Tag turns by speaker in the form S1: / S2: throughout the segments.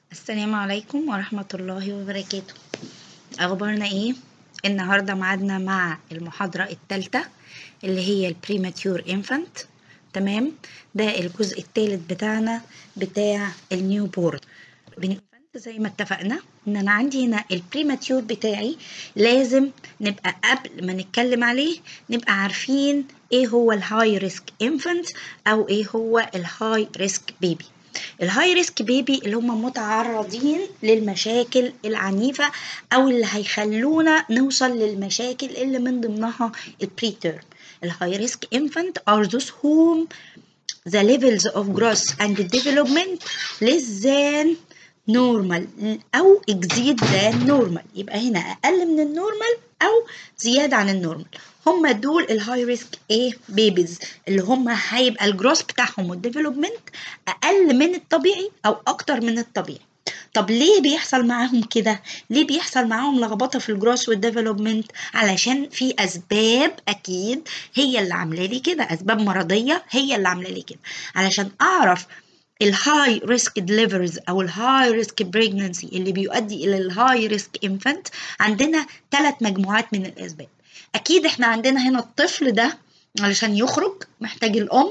S1: السلام عليكم ورحمة الله وبركاته أخبارنا إيه؟ النهاردة معادنا مع المحاضرة الثالثة اللي هي البريماتيور infant تمام ده الجزء الثالث بتاعنا بتاع النيو بورن زي ما اتفقنا ان انا عندي هنا البريماتيور بتاعي لازم نبقى قبل ما نتكلم عليه نبقى عارفين ايه هو الهاي ريسك انفانت او ايه هو الهاي ريسك بيبي الهاي ريسك بيبي اللي هم متعرضين للمشاكل العنيفة أو اللي هيخلونا نوصل للمشاكل اللي من ضمنها البريتيرم الهاي ريسك infant are those whom the levels of growth and development less than normal أو exceed than normal يبقى هنا أقل من النورمال أو زيادة عن النورمال هم دول الهاي ريسك ايه بيبيز اللي هم هيبقى الجروس بتاعهم والديفلوبمنت اقل من الطبيعي او اكتر من الطبيعي طب ليه بيحصل معاهم كده ليه بيحصل معاهم لخبطه في الجروس والديفلوبمنت علشان في اسباب اكيد هي اللي عامله لي كده اسباب مرضيه هي اللي عامله لي كده علشان اعرف الهاي ريسك ديليفرز او الهاي ريسك بريجننسي اللي بيؤدي الى الهاي ريسك انفانت عندنا ثلاث مجموعات من الاسباب اكيد احنا عندنا هنا الطفل ده علشان يخرج محتاج الام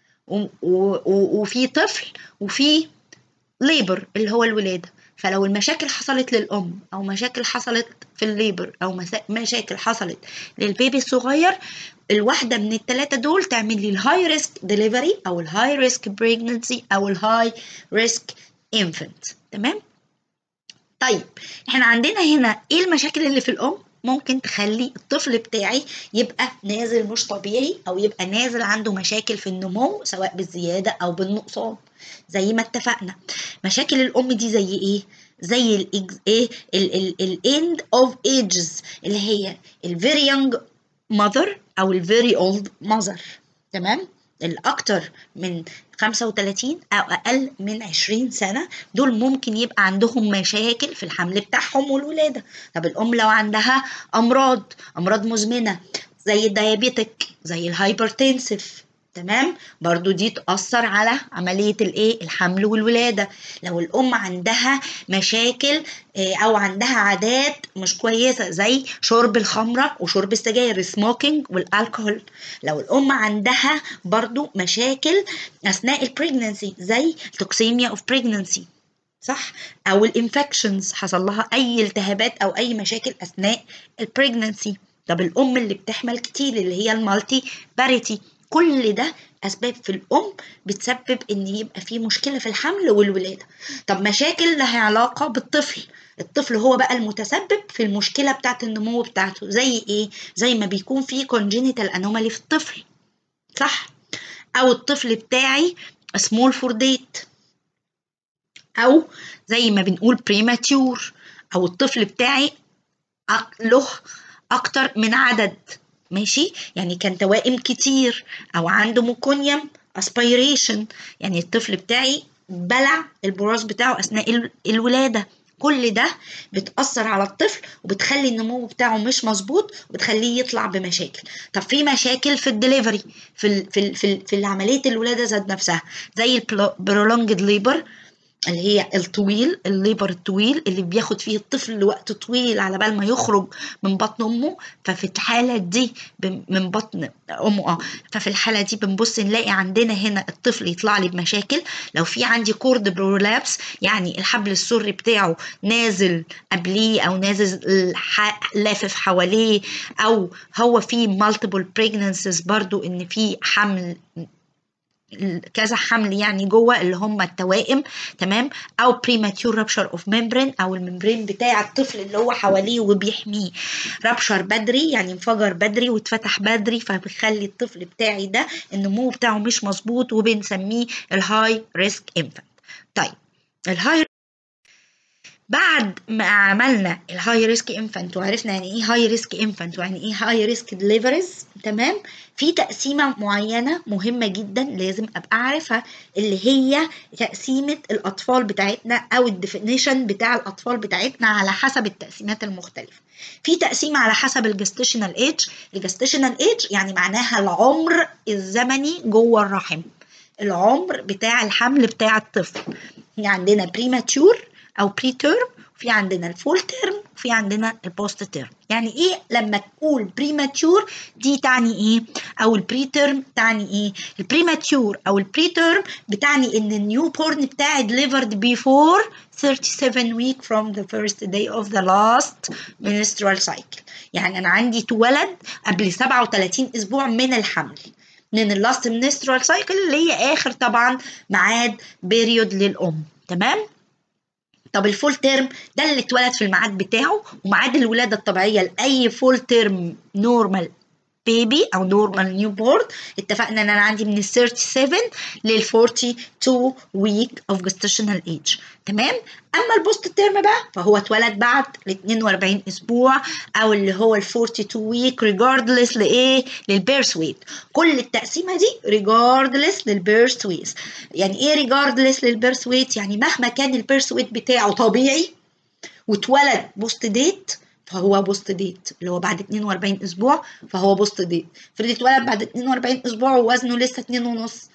S1: وفي طفل وفي ليبر اللي هو الولاده فلو المشاكل حصلت للام او مشاكل حصلت في الليبر او مشاكل حصلت للبيبي الصغير الواحده من الثلاثه دول تعمل لي الهاي ريسك ديليفري او الهاي ريسك بريجننسي او الهاي ريسك انفنت تمام طيب احنا عندنا هنا ايه المشاكل اللي في الام ممكن تخلي الطفل بتاعي يبقى نازل مش طبيعي او يبقى نازل عنده مشاكل في النمو سواء بالزياده او بالنقصان زي ما اتفقنا مشاكل الام دي زي ايه زي الاكز ايه الاند اوف ايجز اللي هي الفيري يونج ماذر او الفيري اولد ماذر تمام الأكتر من 35 أو أقل من 20 سنة دول ممكن يبقى عندهم مشاكل في الحمل بتاعهم والولادة طب الأم لو عندها أمراض أمراض مزمنة زي الديابيتك زي الهايبرتنسف تمام برضو دي تأثر على عملية الايه الحمل والولادة لو الأم عندها مشاكل أو عندها عادات مش كويسة زي شرب الخمرة وشرب السجاير السموكينج والألكوهول لو الأم عندها برضو مشاكل أثناء البريجننسي زي توكسيميا اوف بريجننسي صح او الانفكشنز حصل لها اي التهابات او اي مشاكل اثناء البريجننسي طب الام اللي بتحمل كتير اللي هي المالتي باريتي كل ده اسباب في الام بتسبب ان يبقى في مشكله في الحمل والولاده طب مشاكل لها علاقه بالطفل الطفل هو بقى المتسبب في المشكله بتاعه النمو بتاعته زي ايه زي ما بيكون في congenital anomaly في الطفل صح او الطفل بتاعي small for date او زي ما بنقول premature او الطفل بتاعي له اكتر من عدد ماشي يعني كان توائم كتير او عنده ميكونيوم اسبيريشن يعني الطفل بتاعي بلع البراز بتاعه اثناء الولاده كل ده بتأثر على الطفل وبتخلي النمو بتاعه مش مظبوط وبتخليه يطلع بمشاكل طب في مشاكل في الدليفري في ال في ال في, ال في عمليه الولاده ذات نفسها زي البرولونجد ليبر اللي هي الطويل الليبر الطويل اللي بياخد فيه الطفل وقت طويل على بال ما يخرج من بطن امه ففي الحاله دي من بطن امه اه ففي الحاله دي بنبص نلاقي عندنا هنا الطفل يطلع لي بمشاكل لو في عندي كورد برولابس يعني الحبل السري بتاعه نازل قبليه او نازل لافف حواليه او هو في مالتيبل بريجننسز برضو ان في حمل كذا حمل يعني جوه اللي هم التوائم تمام او premature rupture of membrane او الممبرين بتاع الطفل اللي هو حواليه وبيحميه رابشر بدري يعني انفجر بدري واتفتح بدري فبيخلي الطفل بتاعي ده النمو بتاعه مش مظبوط وبنسميه الهاي ريسك انفانت طيب الهاي بعد ما عملنا الهاي ريسك انفانت وعرفنا يعني ايه هاي ريسك انفانت ويعني ايه هاي ريسك ديليفريز تمام في تقسيمه معينه مهمه جدا لازم ابقى عارفها اللي هي تقسيمه الاطفال بتاعتنا او الديفينيشن بتاع الاطفال بتاعتنا على حسب التقسيمات المختلفه في تقسيم على حسب الجستيشنال ايج الجستيشنال ايج يعني معناها العمر الزمني جوه الرحم العمر بتاع الحمل بتاع الطفل يعني عندنا بريماتيور او بري تيرم في عندنا الفول تيرم وفي عندنا البوست تيرم يعني ايه لما تقول بريماتيور دي تعني ايه او البري تيرم تعني ايه البريماتيور او البري تيرم بتعني ان النيو بورن بتاعي delivered before 37 week from the first day of the last menstrual cycle يعني انا عندي اتولد قبل 37 اسبوع من الحمل من اللاست menstrual cycle اللي هي اخر طبعا ميعاد بيريود للام تمام طب الفول تيرم ده اللي اتولد في الميعاد بتاعه وميعاد الولاده الطبيعيه لاي فول تيرم نورمال بيبي او نورمال نيو بورن اتفقنا ان انا عندي من ال 37 لل 42 ويك اوف جستيشنال ايج تمام اما البوست تيرم بقى فهو اتولد بعد ال 42 اسبوع او اللي هو ال 42 ويك ريجاردلس لايه للبيرث ويت كل التقسيمه دي ريجاردلس للبيرث ويت يعني ايه ريجاردلس للبيرث ويت يعني مهما كان البيرث ويت بتاعه طبيعي واتولد بوست ديت فهو بوست ديت اللي هو بعد 42 اسبوع فهو بوست ديت افرض اتولد بعد 42 اسبوع ووزنه لسه 2 ونص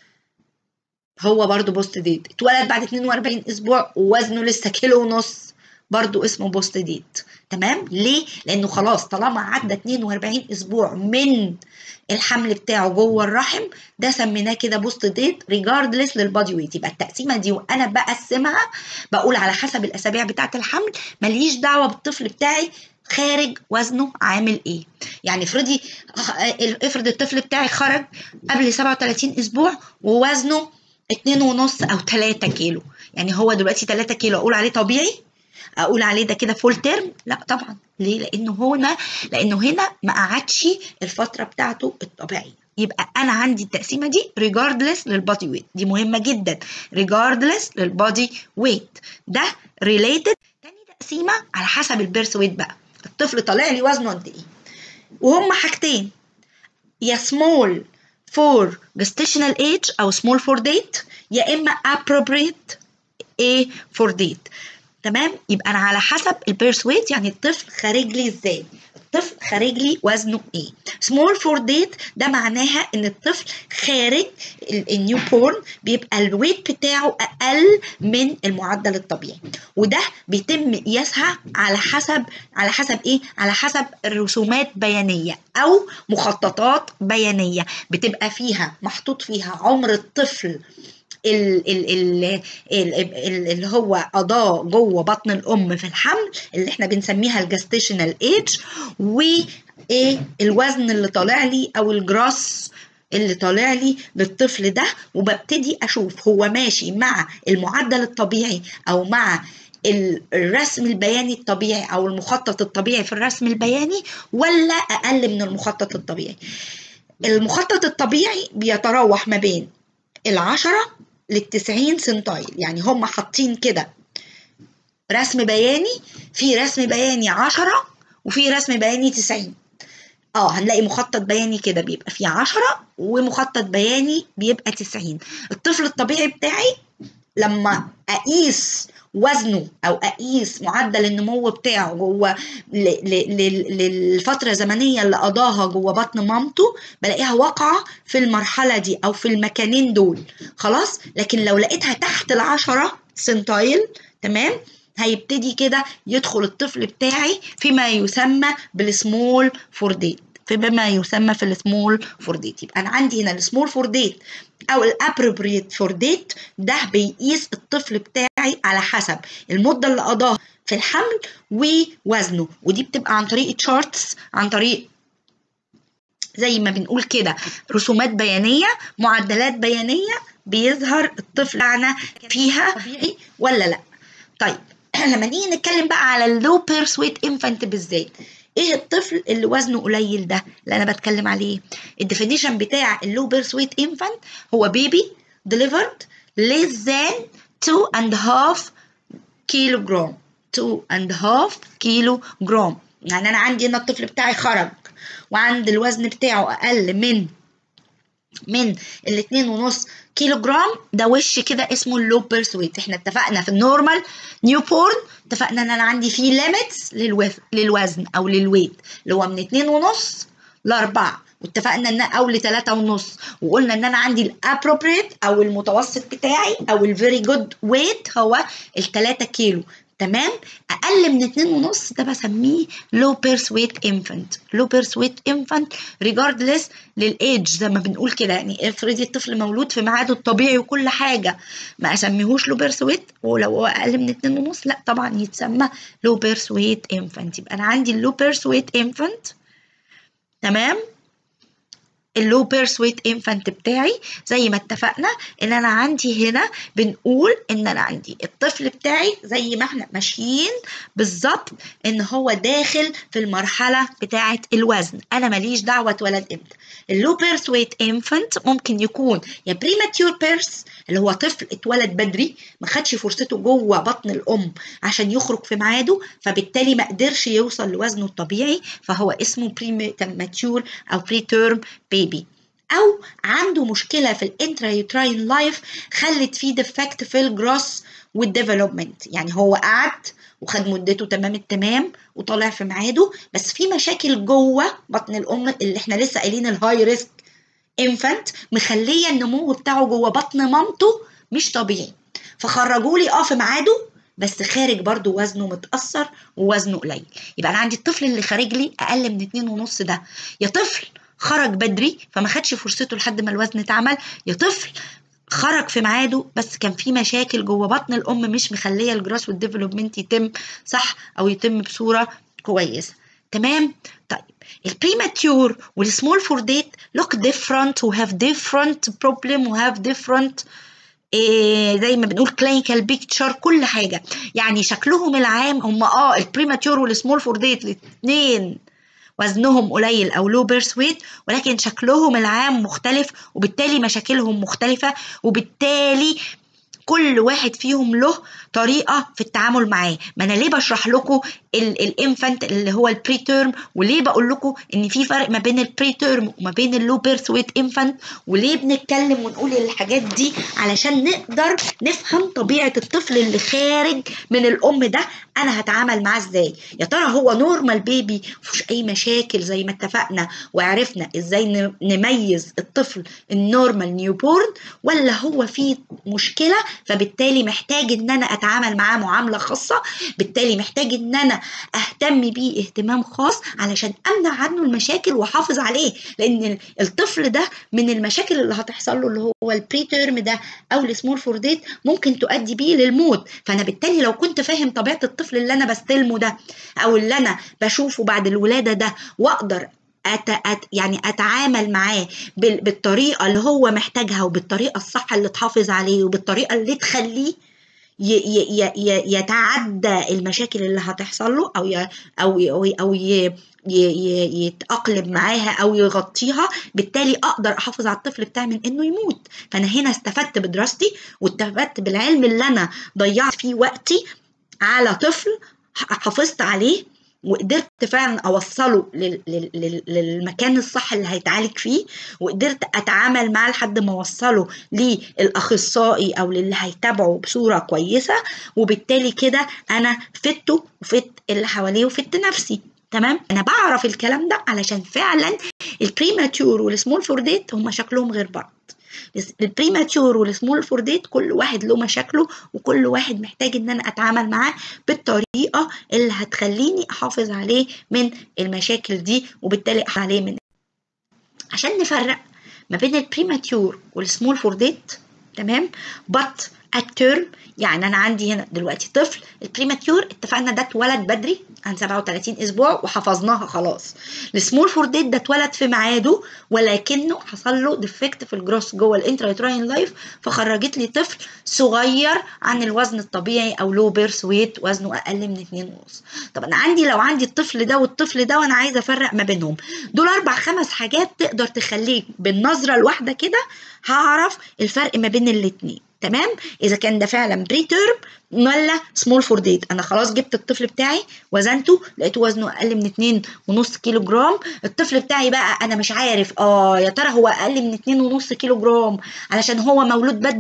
S1: هو برضو بوست ديت اتولد بعد 42 اسبوع ووزنه لسه كيلو ونص برضو اسمه بوست ديت تمام ليه لانه خلاص طالما عدى 42 اسبوع من الحمل بتاعه جوه الرحم ده سميناه كده بوست ديت ريجاردلس للبادي ويت يبقى التقسيمه دي وانا بقسمها بقول على حسب الاسابيع بتاعه الحمل ماليش دعوه بالطفل بتاعي خارج وزنه عامل ايه يعني افرضي افرض الطفل بتاعي خرج قبل 37 اسبوع ووزنه اتنين ونص او 3 كيلو يعني هو دلوقتي 3 كيلو اقول عليه طبيعي اقول عليه ده كده فول تيرم لا طبعا ليه لانه هنا لانه هنا ما قعدش الفتره بتاعته الطبيعيه يبقى انا عندي التقسيمه دي ريجاردلس للبادي ويت دي مهمه جدا ريجاردلس للبادي ويت ده ريليتد تاني تقسيمه على حسب البيرث ويت بقى الطفل طالع لي وزنه قد ايه وهم حاجتين يا سمول فور gestational age او small for date يا اما appropriate ايه for date تمام يبقى انا على حسب البيرث ويت يعني الطفل خارج لي ازاي الطفل خارج لي وزنه ايه سمول فور ديت ده معناها ان الطفل خارج النيو بورن بيبقى الويت بتاعه اقل من المعدل الطبيعي وده بيتم قياسها على حسب على حسب ايه على حسب رسومات بيانيه او مخططات بيانيه بتبقى فيها محطوط فيها عمر الطفل ال ال ال ال اللي هو قضاه جوه بطن الام في الحمل اللي احنا بنسميها الجستيشنال ايج وايه الوزن اللي طالع لي او الجراس اللي طالع لي للطفل ده وببتدي اشوف هو ماشي مع المعدل الطبيعي او مع الرسم البياني الطبيعي او المخطط الطبيعي في الرسم البياني ولا اقل من المخطط الطبيعي المخطط الطبيعي بيتراوح ما بين العشرة للتسعين سنتايل يعني هم حاطين كده رسم بياني في رسم بياني عشرة وفي رسم بياني تسعين اه هنلاقي مخطط بياني كده بيبقى فيه عشرة ومخطط بياني بيبقى تسعين الطفل الطبيعي بتاعي لما اقيس وزنه او اقيس معدل النمو بتاعه جوه للفتره الزمنيه اللي قضاها جوه بطن مامته بلاقيها واقعه في المرحله دي او في المكانين دول خلاص لكن لو لقيتها تحت العشرة سنتايل تمام هيبتدي كده يدخل الطفل بتاعي فيما يسمى بالسمول فور ديت بما يسمى في السمول فور ديت يبقى انا عندي هنا السمول فور ديت او الابروبريت فور ديت ده بيقيس الطفل بتاعي على حسب المده اللي قضاها في الحمل ووزنه ودي بتبقى عن طريق تشارتس عن طريق زي ما بنقول كده رسومات بيانيه معدلات بيانيه بيظهر الطفل بتاعنا فيها ولا لا طيب لما نيجي نتكلم بقى على اللو بيرث ويت انفانت بالذات ايه الطفل اللي وزنه قليل ده اللي انا بتكلم عليه الديفينيشن بتاع اللو بيرث ويت انفانت هو بيبي delivered less than 2 and half كيلو جرام 2 and half كيلو جرام يعني انا عندي هنا الطفل بتاعي خرج وعند الوزن بتاعه اقل من من الاتنين ونص كيلو جرام ده وش كده اسمه اللو بيرث ويت احنا اتفقنا في النورمال نيو بورن اتفقنا ان انا عندي فيه ليميتس للوزن او للويت اللي هو من اتنين ونص لاربعة واتفقنا ان او لتلاتة ونص وقلنا ان انا عندي الابروبريت او المتوسط بتاعي او الفيري جود ويت هو التلاتة كيلو تمام اقل من اتنين ونص ده بسميه low birth weight infant low birth weight infant regardless للايدج زي ما بنقول كده يعني افرضي الطفل مولود في ميعاده الطبيعي وكل حاجه ما اسميهوش low birth weight ولو هو اقل من اتنين ونص لا طبعا يتسمى low birth weight infant يبقى انا عندي اللو birth weight infant تمام اللو بيرث ويت انفانت بتاعي زي ما اتفقنا ان انا عندي هنا بنقول ان انا عندي الطفل بتاعي زي ما احنا ماشيين بالظبط ان هو داخل في المرحله بتاعه الوزن انا ماليش دعوه اتولد امتى اللو بيرث ويت انفانت ممكن يكون يا بريماتيور بيرث اللي هو طفل اتولد بدري ما خدش فرصته جوه بطن الام عشان يخرج في ميعاده فبالتالي ما قدرش يوصل لوزنه الطبيعي فهو اسمه بريماتيور او بري تيرم بيبي او عنده مشكله في الانترا يوتراين لايف خلت فيه ديفكت في الجروس والديفلوبمنت يعني هو قعد وخد مدته تمام التمام وطالع في ميعاده بس في مشاكل جوه بطن الام اللي احنا لسه قايلين الهاي ريسك انفانت مخليه النمو بتاعه جوه بطن مامته مش طبيعي فخرجوا لي اه في ميعاده بس خارج برضو وزنه متأثر ووزنه قليل يبقى أنا عندي الطفل اللي خارج لي أقل من اتنين ونص ده يا طفل خرج بدري فما خدش فرصته لحد ما الوزن اتعمل يا طفل خرج في ميعاده بس كان في مشاكل جوه بطن الام مش مخليه الجراس والديفلوبمنت يتم صح او يتم بصوره كويسه تمام طيب البريماتيور والسمول فور ديت لوك ديفرنت وهاف ديفرنت بروبلم وهاف ديفرنت إيه زي ما بنقول كلينيكال بيكتشر كل حاجه يعني شكلهم العام هم اه البريماتيور والسمول فور ديت الاثنين وزنهم قليل او لو بيرث ويت ولكن شكلهم العام مختلف وبالتالي مشاكلهم مختلفه وبالتالي كل واحد فيهم له طريقه في التعامل معاه ما انا ليه بشرح لكم الانفانت اللي هو البري تيرم وليه بقول لكم ان في فرق ما بين البري تيرم وما بين اللو بيرث ويت انفانت وليه بنتكلم ونقول الحاجات دي علشان نقدر نفهم طبيعه الطفل اللي خارج من الام ده انا هتعامل معاه ازاي يا ترى هو نورمال بيبي مفيش اي مشاكل زي ما اتفقنا وعرفنا ازاي نميز الطفل النورمال نيوبورن ولا هو فيه مشكله فبالتالي محتاج ان انا اتعامل معاه معامله خاصه بالتالي محتاج ان انا اهتم بيه اهتمام خاص علشان امنع عنه المشاكل واحافظ عليه لان الطفل ده من المشاكل اللي هتحصل له اللي هو البري تيرم ده او السمول فور ديت ممكن تؤدي بيه للموت فانا بالتالي لو كنت فاهم طبيعه الطفل اللي انا بستلمه ده او اللي انا بشوفه بعد الولاده ده واقدر أت... أت... يعني اتعامل معاه بال... بالطريقه اللي هو محتاجها وبالطريقه الصح اللي تحافظ عليه وبالطريقه اللي تخليه ي... ي... ي... يتعدى المشاكل اللي هتحصل له او ي... او ي... او ي... يتأقلم معاها أو يغطيها بالتالي أقدر أحافظ على الطفل بتاعي من إنه يموت فأنا هنا استفدت بدراستي واستفدت بالعلم اللي أنا ضيعت فيه وقتي على طفل حافظت عليه وقدرت فعلا اوصله للمكان الصح اللي هيتعالج فيه وقدرت اتعامل معاه لحد ما اوصله للاخصائي او للي هيتابعه بصوره كويسه وبالتالي كده انا فدته وفدت اللي حواليه وفدت نفسي تمام انا بعرف الكلام ده علشان فعلا البريماتيور والسمول فور ديت هم شكلهم غير بعض البريماتيور والسمول فور ديت كل واحد له مشاكله وكل واحد محتاج ان انا اتعامل معاه بالطريقه اللي هتخليني احافظ عليه من المشاكل دي وبالتالي عليه من عشان نفرق ما بين البريماتيور والسمول فور ديت تمام بط الترم يعني انا عندي هنا دلوقتي طفل البريماتيور اتفقنا ده اتولد بدري عن 37 اسبوع وحفظناها خلاص السمول فور ديت ده اتولد في ميعاده ولكنه حصل له ديفكت في الجروس جوه الانترايتراين لايف فخرجت لي طفل صغير عن الوزن الطبيعي او لو بيرث ويت وزنه اقل من 2 ونص طب انا عندي لو عندي الطفل ده والطفل ده وانا عايزه افرق ما بينهم دول اربع خمس حاجات تقدر تخليك بالنظره الواحده كده هعرف الفرق ما بين الاتنين تمام اذا كان ده فعلا بري تيرم ولا سمول فور ديت انا خلاص جبت الطفل بتاعي وزنته لقيته وزنه اقل من اتنين ونص كيلو جرام الطفل بتاعي بقى انا مش عارف اه يا ترى هو اقل من اتنين ونص كيلو جرام علشان هو مولود بدري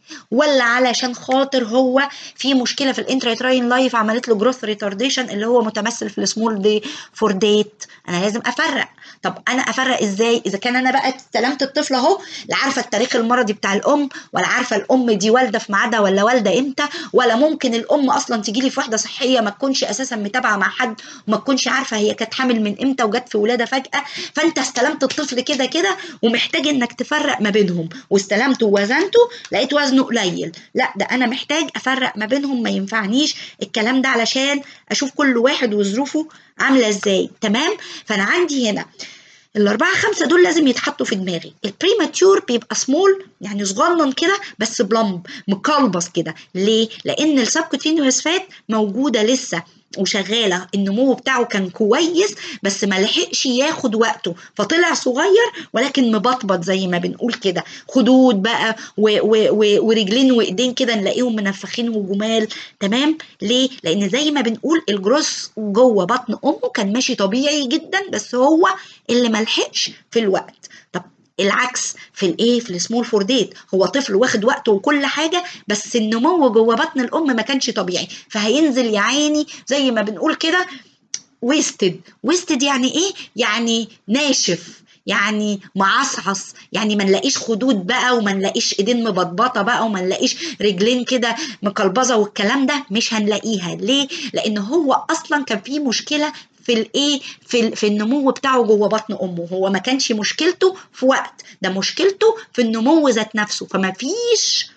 S1: ولا علشان خاطر هو في مشكله في الانتراتراين لايف عملت له جروث ريتارديشن اللي هو متمثل في السمول دي فور ديت انا لازم افرق طب انا افرق ازاي اذا كان انا بقى استلمت الطفل اهو لا عارفه التاريخ المرضي بتاع الام ولا عارفه الام دي والده في ميعادها ولا والده امتى ولا ممكن الام اصلا تجي لي في وحده صحيه ما تكونش اساسا متابعه مع حد وما تكونش عارفه هي كانت حامل من امتى وجت في ولاده فجاه فانت استلمت الطفل كده كده ومحتاج انك تفرق ما بينهم واستلمته ووزنته لقيت وزنه قليل لا ده انا محتاج افرق ما بينهم ما ينفعنيش الكلام ده علشان اشوف كل واحد وظروفه عامله ازاي تمام فانا عندي هنا الأربعة خمسة دول لازم يتحطوا في دماغي البريماتيور بيبقى سمول يعني صغنن كده بس بلمب مقلبص كده ليه؟ لأن السبكوتينيوس فات موجودة لسه وشغاله النمو بتاعه كان كويس بس ما لحقش ياخد وقته فطلع صغير ولكن مبطبط زي ما بنقول كده خدود بقى و و و ورجلين وايدين كده نلاقيهم منفخين وجمال تمام ليه لان زي ما بنقول الجروس جوه بطن امه كان ماشي طبيعي جدا بس هو اللي ما لحقش في الوقت طب العكس في الايه في السمول فور ديت هو طفل واخد وقته وكل حاجه بس النمو جوه بطن الام ما كانش طبيعي فهينزل يا عيني زي ما بنقول كده ويستد ويستد يعني ايه يعني ناشف يعني معصعص يعني ما نلاقيش خدود بقى وما نلاقيش ايدين مبطبطه بقى وما نلاقيش رجلين كده مقلبظه والكلام ده مش هنلاقيها ليه لان هو اصلا كان في مشكله في الايه في في النمو بتاعه جوه بطن امه هو ما كانش مشكلته في وقت ده مشكلته في النمو ذات نفسه فما فيش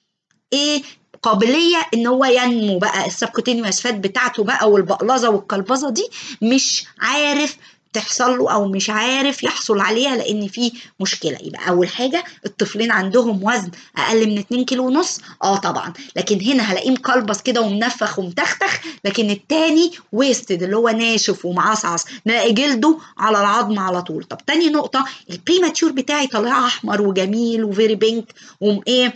S1: ايه قابليه ان هو ينمو بقى السبكوتينيوس فات بتاعته بقى والبقلظه والقلبظه دي مش عارف تحصل له او مش عارف يحصل عليها لان في مشكله يبقى اول حاجه الطفلين عندهم وزن اقل من 2 كيلو ونص اه طبعا لكن هنا هلاقيه مقلبص كده ومنفخ ومتختخ لكن التاني ويستد اللي هو ناشف ومعصعص نلاقي جلده على العظم على طول طب تاني نقطه البريماتيور بتاعي طالع احمر وجميل وفيري بينك وايه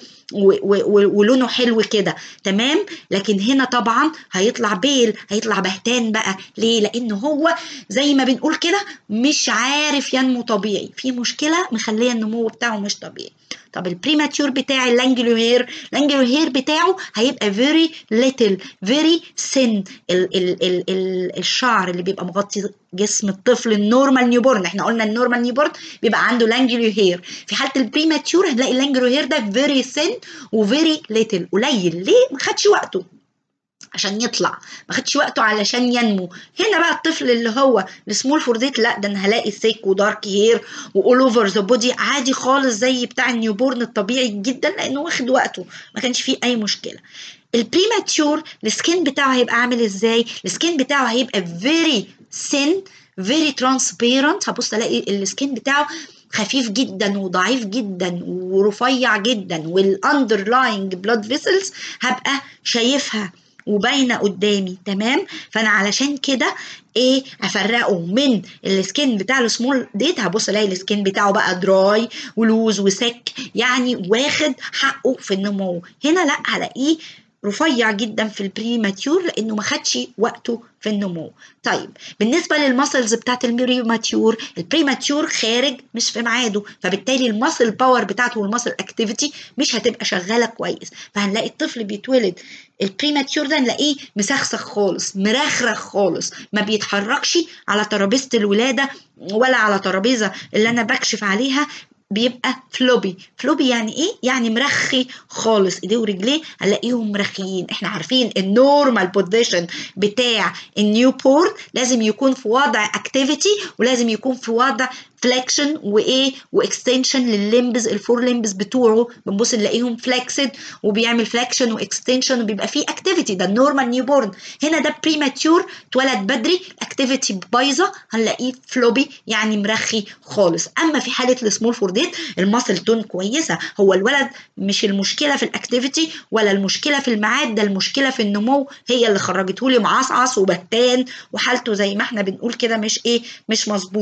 S1: ولونه حلو كده تمام لكن هنا طبعا هيطلع بيل هيطلع بهتان بقى ليه لان هو زي ما بنقول كده مش عارف ينمو طبيعي في مشكله مخليه النمو بتاعه مش طبيعي طب البريماتيور بتاع اللانجلو هير اللانجلو هير بتاعه هيبقى فيري ليتل فيري سن ال ال ال ال الشعر اللي بيبقى مغطي جسم الطفل النورمال نيوبورن احنا قلنا النورمال نيوبورن بيبقى عنده لانجلو هير في حاله البريماتيور هتلاقي اللانجلو هير ده فيري سن وفيري ليتل قليل ليه ما خدش وقته عشان يطلع ما خدش وقته علشان ينمو هنا بقى الطفل اللي هو السمول فور ديت لا ده انا هلاقي ثيك ودارك هير واول اوفر ذا بودي عادي خالص زي بتاع النيوبورن الطبيعي جدا لانه واخد وقته ما كانش فيه اي مشكله البريماتيور السكين بتاعه هيبقى عامل ازاي السكين بتاعه هيبقى فيري سن فيري ترانسبيرنت هبص الاقي السكين بتاعه خفيف جدا وضعيف جدا ورفيع جدا والاندرلاينج بلاد فيسلز هبقى شايفها وباينه قدامي تمام فانا علشان كده ايه افرقه من السكين بتاع السمول ديت هبص الاقي السكين بتاعه بقى دراي ولوز وسك يعني واخد حقه في النمو هنا لا هلاقيه رفيع جدا في البريماتيور لانه ما خدش وقته في النمو طيب بالنسبه للمسلز بتاعت البريماتيور البريماتيور خارج مش في ميعاده فبالتالي المسل باور بتاعته والمسل اكتيفيتي مش هتبقى شغاله كويس فهنلاقي الطفل بيتولد البريماتيور ده نلاقيه مسخسخ خالص مرخرخ خالص ما بيتحركش على ترابيزه الولاده ولا على ترابيزه اللي انا بكشف عليها بيبقى فلوبي فلوبي يعني ايه يعني مرخي خالص ايديه ورجليه هنلاقيهم مرخيين احنا عارفين النورمال بوزيشن بتاع النيو بورن لازم يكون في وضع اكتيفيتي ولازم يكون في وضع فليكشن وايه واكستنشن للليمبز الفور ليمبز بتوعه بنبص نلاقيهم فليكسد وبيعمل فليكشن واكستنشن وبيبقى فيه اكتيفيتي ده النورمال نيو بورن هنا ده بريماتيور اتولد بدري اكتيفيتي بايظه هنلاقيه فلوبي يعني مرخي خالص اما في حاله السمول فور ديت الماسل تون كويسه هو الولد مش المشكله في الاكتيفيتي ولا المشكله في الميعاد ده المشكله في النمو هي اللي خرجته لي معصعص وبتان وحالته زي ما احنا بنقول كده مش ايه مش مظبوطه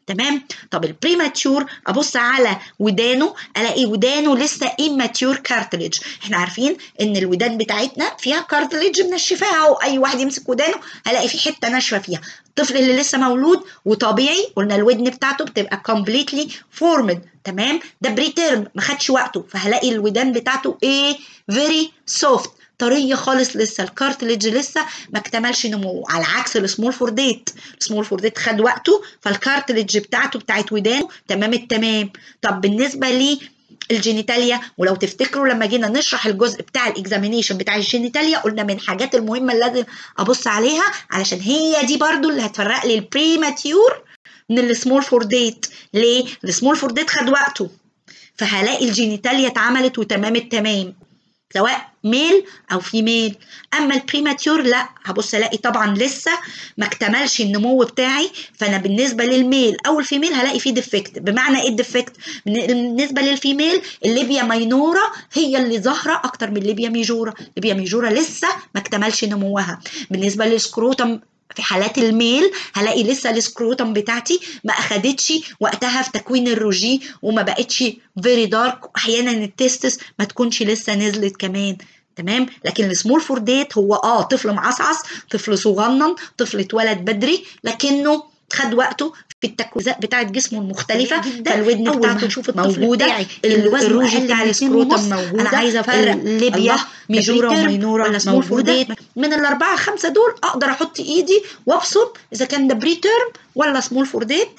S1: تمام طب البريماتيور ابص على ودانه الاقي ودانه لسه immature كارتليج احنا عارفين ان الودان بتاعتنا فيها كارتليج منشفاها او اي واحد يمسك ودانه هلاقي في حته ناشفه فيها الطفل اللي لسه مولود وطبيعي قلنا الودن بتاعته بتبقى completely formed تمام ده بري تيرم ما خدش وقته فهلاقي الودان بتاعته ايه very soft طريه خالص لسه الكارتليج لسه ما اكتملش نموه على عكس السمول فور ديت السمول فور ديت خد وقته فالكارتليج بتاعته بتاعت ودانه تمام التمام طب بالنسبه لي الجينيتاليا ولو تفتكروا لما جينا نشرح الجزء بتاع الاكزامينيشن بتاع الجينيتاليا قلنا من الحاجات المهمه اللي لازم ابص عليها علشان هي دي برضو اللي هتفرق لي البريماتيور من السمول فور ديت ليه السمول فور ديت خد وقته فهلاقي الجينيتاليا اتعملت وتمام التمام سواء ميل او فيميل اما البريماتيور لا هبص الاقي طبعا لسه ما اكتملش النمو بتاعي فانا بالنسبه للميل او الفيميل هلاقي فيه ديفكت بمعنى ايه الديفكت بالنسبه للفيميل الليبيا ماينورا هي اللي ظاهره اكتر من الليبيا ميجورا الليبيا ميجورا لسه ما اكتملش نموها بالنسبه للسكروتم في حالات الميل هلاقي لسه السكروتم بتاعتي ما اخدتش وقتها في تكوين الروجي وما بقتش فيري دارك احيانا التستس ما تكونش لسه نزلت كمان تمام لكن السمول فور ديت هو اه طفل معصعص طفل صغنن طفل اتولد بدري لكنه خد وقته في التكويزات بتاعت جسمه المختلفه فالودن
S2: أول
S1: بتاعته
S2: ما
S1: نشوف
S2: موجودة، الوزن
S1: الروج
S2: أقل
S1: بتاع
S2: من اتنين ونص.
S1: السكروتم موجوده
S2: أنا عايزة أفرق
S1: ليبيا
S2: الله،
S1: ميجورا
S2: ده بريتيرم
S1: ومينورا
S2: ولا سمول فور
S1: موجوده
S2: ديت؟
S1: من الاربعه خمسه دول اقدر احط ايدي وابصم اذا كان ده بري تيرم ولا سمول فور ديت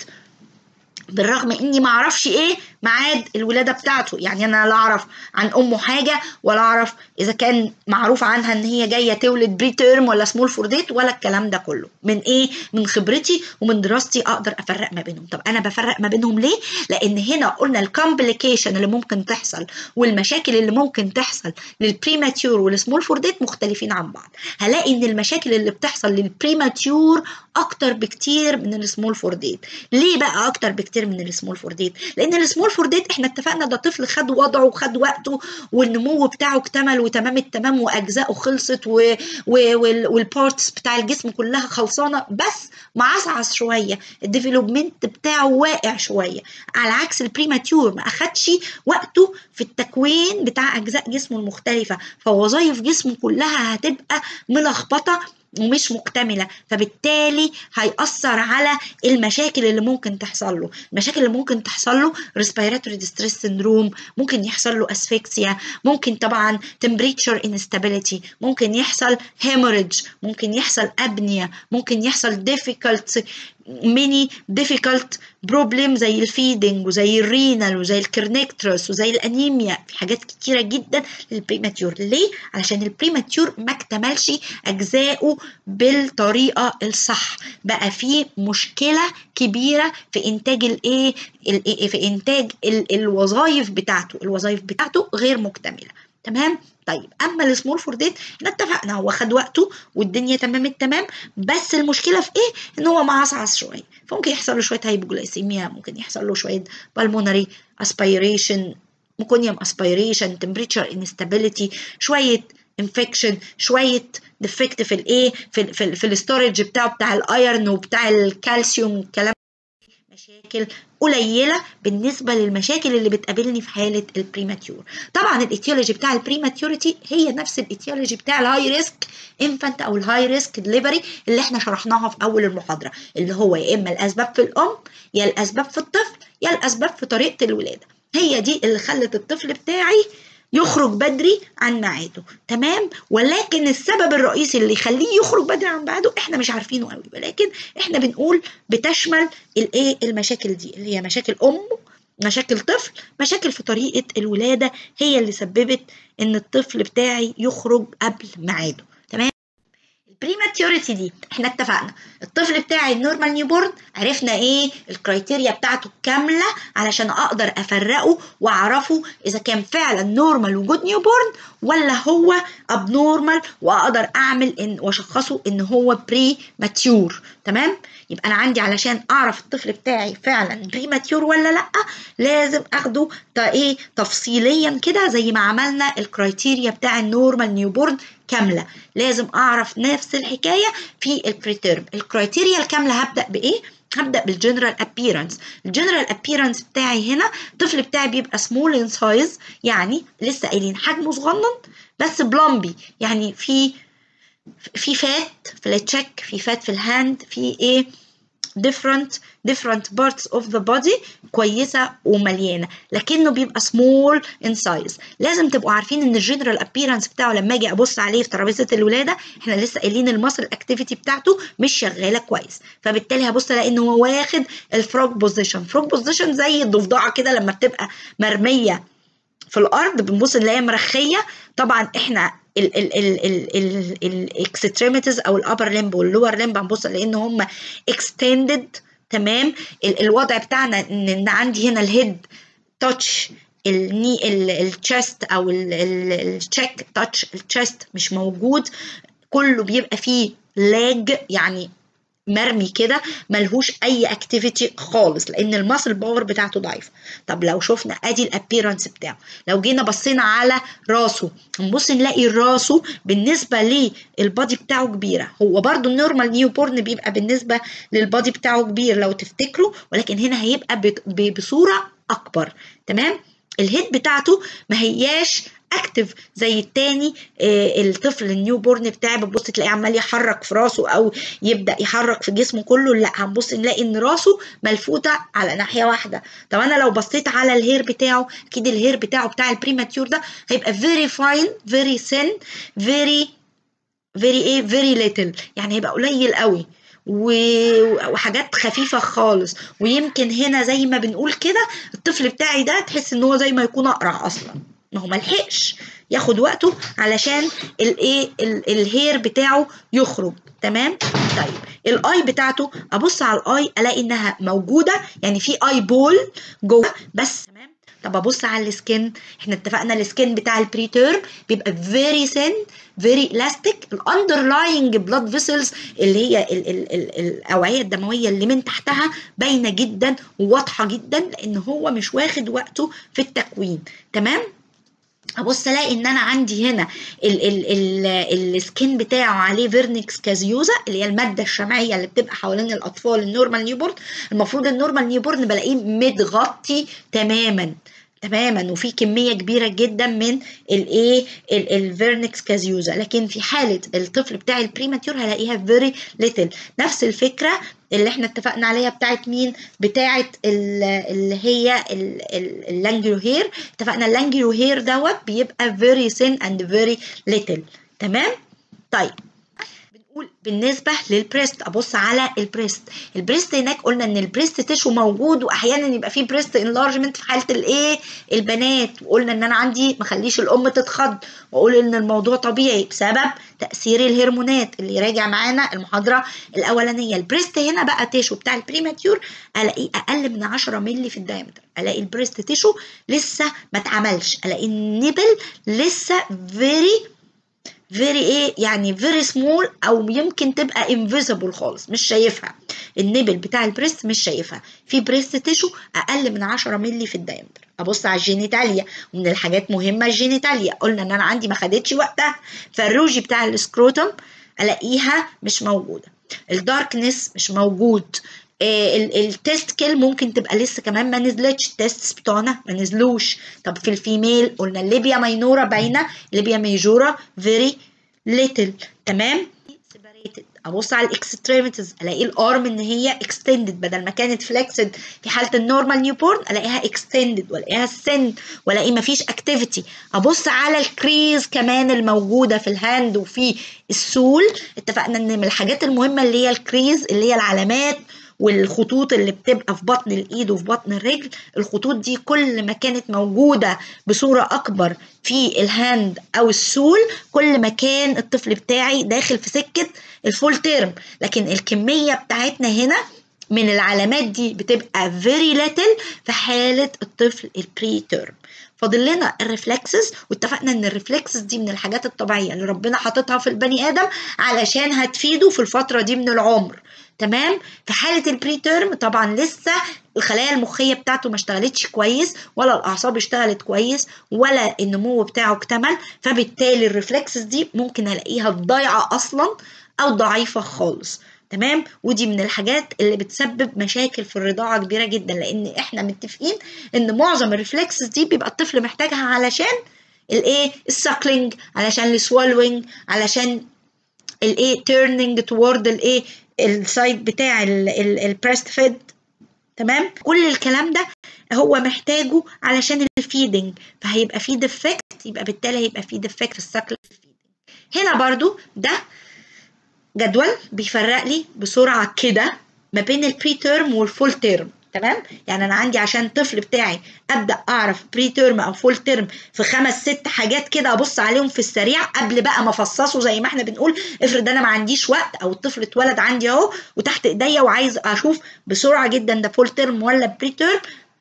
S1: بالرغم اني ما اعرفش ايه ميعاد الولاده بتاعته يعني انا لا اعرف عن امه حاجه ولا اعرف اذا كان معروف عنها ان هي جايه تولد بري تيرم ولا سمول فور ديت ولا الكلام ده كله من ايه من خبرتي ومن دراستي اقدر افرق ما بينهم طب انا بفرق ما بينهم ليه لان هنا قلنا الكومبليكيشن اللي ممكن تحصل والمشاكل اللي ممكن تحصل للبريماتيور والسمول فور ديت مختلفين عن بعض هلاقي ان المشاكل اللي بتحصل للبريماتيور اكتر بكتير من السمول فور ديت ليه بقى اكتر بكتير من السمول فور ديت لان السمول فور ديت احنا اتفقنا ده طفل خد وضعه وخد وقته والنمو بتاعه اكتمل وتمام التمام واجزائه خلصت و... و... وال... والبارتس بتاع الجسم كلها خلصانه بس معصعص شويه الديفلوبمنت بتاعه واقع شويه على عكس البريماتيور ما اخدش وقته في التكوين بتاع اجزاء جسمه المختلفه فوظائف جسمه كلها هتبقى ملخبطه ومش مكتملة فبالتالي هيأثر على المشاكل اللي ممكن تحصل له المشاكل اللي ممكن تحصل له respiratory distress syndrome ممكن يحصل له asphyxia ممكن طبعا temperature instability ممكن يحصل hemorrhage ممكن يحصل apnea ممكن يحصل difficult many difficult problem زي الفيدنج وزي الرينال وزي الكرنكترس وزي الانيميا في حاجات كتيره جدا للبريماتيور ليه علشان البريماتيور ما اكتملش اجزائه بالطريقه الصح بقى في مشكله كبيره في انتاج الايه ال- في انتاج ال- الوظائف بتاعته الوظائف بتاعته غير مكتمله تمام طيب اما السمول فور ديت احنا اتفقنا هو خد وقته والدنيا تمام التمام بس المشكله في ايه ان هو معصعص شويه فممكن يحصل له شويه هايبوجلايسيميا ممكن يحصل له شويه بالمونري اسبيريشن ميكونيوم اسبيريشن تمبريتشر انستابيليتي شويه انفكشن شويه ديفكت في الايه في ال في, ال في الاستورج بتاعه بتاع الايرن وبتاع الكالسيوم والكلام مشاكل قليله بالنسبه للمشاكل اللي بتقابلني في حاله البريماتيور طبعا الايتيولوجي بتاع البريماتيوريتي هي نفس الايتيولوجي بتاع الهاي ريسك انفانت او الهاي ريسك دليفري اللي احنا شرحناها في اول المحاضره اللي هو يا اما الاسباب في الام يا الاسباب في الطفل يا الاسباب في طريقه الولاده هي دي اللي خلت الطفل بتاعي يخرج بدري عن ميعاده تمام ولكن السبب الرئيسي اللي يخليه يخرج بدري عن ميعاده احنا مش عارفينه قوي ولكن احنا بنقول بتشمل الايه المشاكل دي اللي هي مشاكل امه مشاكل طفل مشاكل في طريقه الولاده هي اللي سببت ان الطفل بتاعي يخرج قبل ميعاده تمام البريماتيوريتي دي احنا اتفقنا الطفل بتاعي النورمال نيوبورن عرفنا ايه الكرايتيريا بتاعته كامله علشان اقدر افرقه واعرفه اذا كان فعلا نورمال وجود نيوبورن ولا هو اب نورمال واقدر اعمل ان واشخصه ان هو بري ماتيور تمام يبقى انا عندي علشان اعرف الطفل بتاعي فعلا بري ماتيور ولا لا لازم اخده تا ايه تفصيليا كده زي ما عملنا الكرايتيريا بتاع النورمال نيوبورن كامله لازم اعرف نفس الحكايه في البريتيرم الكرايتيريا الكامله هبدا بايه هبدا بالجنرال ابييرنس الجنرال ابييرنس بتاعي هنا الطفل بتاعي بيبقى سمول ان سايز يعني لسه قايلين حجمه صغنن بس بلمبي يعني في في فات في التشيك في فات في الهاند في ايه different different parts of the body كويسة ومليانة لكنه بيبقى small in size لازم تبقوا عارفين ان الجنرال appearance بتاعه لما اجي ابص عليه في ترابيزة الولادة احنا لسه قايلين المصل اكتيفيتي بتاعته مش شغالة كويس فبالتالي هبص الاقي ان هو واخد الفروج بوزيشن فروج بوزيشن زي الضفدعة كده لما بتبقى مرمية في الارض بنبص نلاقيها مرخية طبعا احنا الاكستريميتيز او الابر لمب واللور لمب هنبص لان هم اكستندد تمام ال الوضع بتاعنا ان, إن عندي هنا الهيد تاتش الني التشست او التشيك تاتش التشست مش موجود كله بيبقى فيه لاج يعني مرمي كده ملهوش اي اكتيفيتي خالص لان الماسل باور بتاعته ضعيفه طب لو شفنا ادي الابيرنس بتاعه لو جينا بصينا على راسه هنبص نلاقي راسه بالنسبه للبادي بتاعه كبيره هو برضو النورمال نيو بورن بيبقى بالنسبه للبادي بتاعه كبير لو تفتكروا ولكن هنا هيبقى بصوره اكبر تمام الهيد بتاعته ما هياش اكتف زي التاني آه الطفل النيو بورن بتاعي بتبص تلاقيه عمال يحرك في راسه او يبدا يحرك في جسمه كله لا هنبص نلاقي ان راسه ملفوته على ناحيه واحده طب انا لو بصيت على الهير بتاعه اكيد الهير بتاعه بتاع البريماتيور ده هيبقى فيري فاين فيري سن فيري فيري ايه فيري ليتل يعني هيبقى قليل قوي وحاجات خفيفة خالص ويمكن هنا زي ما بنقول كده الطفل بتاعي ده تحس ان هو زي ما يكون اقرع اصلا ما هو ملحقش ياخد وقته علشان الايه الهير بتاعه يخرج تمام طيب الاي بتاعته ابص على الاي الاقي انها موجوده يعني في اي بول جوه بس تمام طب ابص على السكن احنا اتفقنا السكن بتاع البري تيرم بيبقى فيري سن فيري الاستيك الاندرلاينج بلاد فيسلز اللي هي ال ال ال الاوعيه الدمويه اللي من تحتها باينه جدا وواضحه جدا لان هو مش واخد وقته في التكوين تمام ابص الاقي ان انا عندي هنا ال ال ال السكين بتاعه عليه فيرنكس كازيوزا اللي هي الماده الشمعيه اللي بتبقى حوالين الاطفال النورمال نيوبورن المفروض النورمال نيوبورن بلاقيه متغطي تماما تماما وفي كميه كبيره جدا من الايه الفيرنكس كازيوزا لكن في حاله الطفل بتاع البريماتيور هلاقيها فيري ليتل نفس الفكره اللي احنا اتفقنا عليها بتاعت مين بتاعت اللي هي اللانجرو هير اتفقنا اللانجرو هير دوت بيبقى very thin and very little تمام طيب بنقول بالنسبه للبريست ابص على البريست البريست هناك قلنا ان البريست تشو موجود واحيانا يبقى فيه بريست انلارجمنت في حاله الايه البنات وقلنا ان انا عندي ما اخليش الام تتخض واقول ان الموضوع طبيعي بسبب تاثير الهرمونات اللي راجع معانا المحاضره الاولانيه البريست هنا بقى تيشو بتاع البريماتيور الاقيه اقل من 10 مللي في الدايمتر الاقي البريست تيشو لسه ما اتعملش الاقي النبل لسه فيري فيري ايه يعني فيري سمول او يمكن تبقى انفيزبل خالص مش شايفها النبل بتاع البريست مش شايفها في بريست تيشو اقل من 10 مللي في الدايمتر ابص على الجينيتاليا ومن الحاجات مهمه الجينيتاليا قلنا ان انا عندي ما خدتش وقتها فالروجي بتاع السكروتم الاقيها مش موجوده الداركنس مش موجود التستكل ممكن تبقى لسه كمان ما نزلتش التستس بتوعنا ما نزلوش طب في الفيميل قلنا الليبيا ماينورا باينه الليبيا ميجورا فيري ليتل تمام ابص على الاكستريميتيز الاقي الارم ان هي اكستندد بدل ما كانت فليكسد في حاله النورمال نيو بورن الاقيها اكستندد والاقيها السن والاقي مفيش اكتيفيتي ابص على الكريز كمان الموجوده في الهاند وفي السول اتفقنا ان من الحاجات المهمه اللي هي الكريز اللي هي العلامات والخطوط اللي بتبقى في بطن الايد وفي بطن الرجل الخطوط دي كل ما كانت موجوده بصوره اكبر في الهاند او السول كل ما كان الطفل بتاعي داخل في سكه الفول تيرم لكن الكميه بتاعتنا هنا من العلامات دي بتبقى very little في حاله الطفل البري تيرم فاضل لنا الريفلكسز واتفقنا ان الريفلكسز دي من الحاجات الطبيعيه اللي ربنا حاططها في البني ادم علشان هتفيده في الفتره دي من العمر تمام في حاله البري تيرم طبعا لسه الخلايا المخيه بتاعته ما اشتغلتش كويس ولا الاعصاب اشتغلت كويس ولا النمو بتاعه اكتمل فبالتالي الريفلكسز دي ممكن الاقيها ضايعه اصلا او ضعيفه خالص تمام ودي من الحاجات اللي بتسبب مشاكل في الرضاعه كبيره جدا لان احنا متفقين ان معظم الريفلكسز دي بيبقى الطفل محتاجها علشان الايه الساكلينج علشان السوالوينج علشان الايه تيرنينج توورد الايه السايد بتاع البريست فيد تمام كل الكلام ده هو محتاجه علشان الفيدنج فهيبقى فيه ديفكت يبقى بالتالي هيبقى فيه ديفكت في الساكل في الفيدنج هنا برضو ده جدول بيفرق لي بسرعه كده ما بين البري تيرم والفول تيرم تمام يعني انا عندي عشان الطفل بتاعي ابدا اعرف بري تيرم او فول تيرم في خمس ست حاجات كده ابص عليهم في السريع قبل بقى ما افصصه زي ما احنا بنقول افرض انا ما عنديش وقت او الطفل اتولد عندي اهو وتحت ايديا وعايز اشوف بسرعه جدا ده فول تيرم ولا بري تيرم